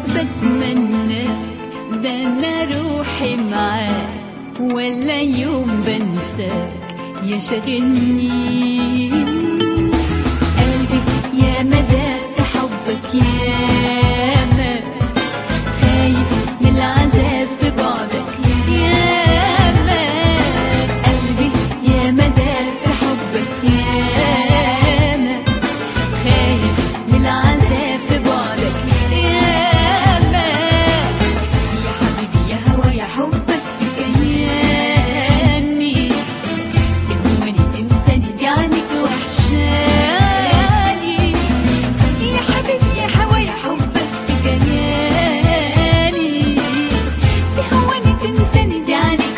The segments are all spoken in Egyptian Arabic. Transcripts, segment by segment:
بتمناك ده انا روحي معاك ولا يوم بنساك يا شاغلني قلبي يا مدى في حبك يا ما خايف من العذاب في بعدك يا ما قلبي يا مدى في حبك يا ما خايف من العذاب في بعدك يا ما يا حبيبي يا هوا يا حبك في كياني تهوني تنساني دي عنك وحشاني يا حبيبي يا هوا يا حبك في كياني تهوني تنساني دي عنك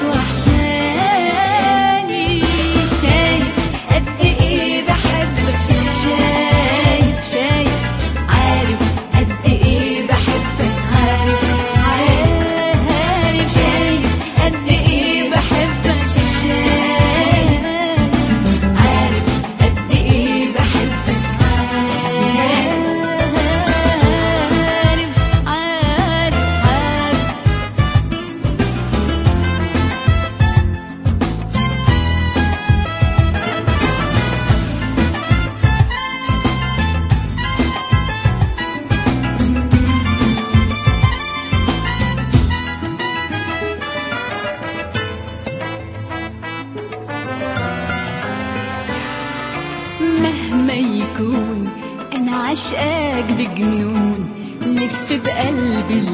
وحشاني شايف قد ايه بحبك شايف شايف عارف قد ايه بحبك عارف عارف شايف قد ايه بحبك شايف عارف قد ايه بحبك عارف عارف عارف مهما يكون انا عشقاك بجنون لف بقلبي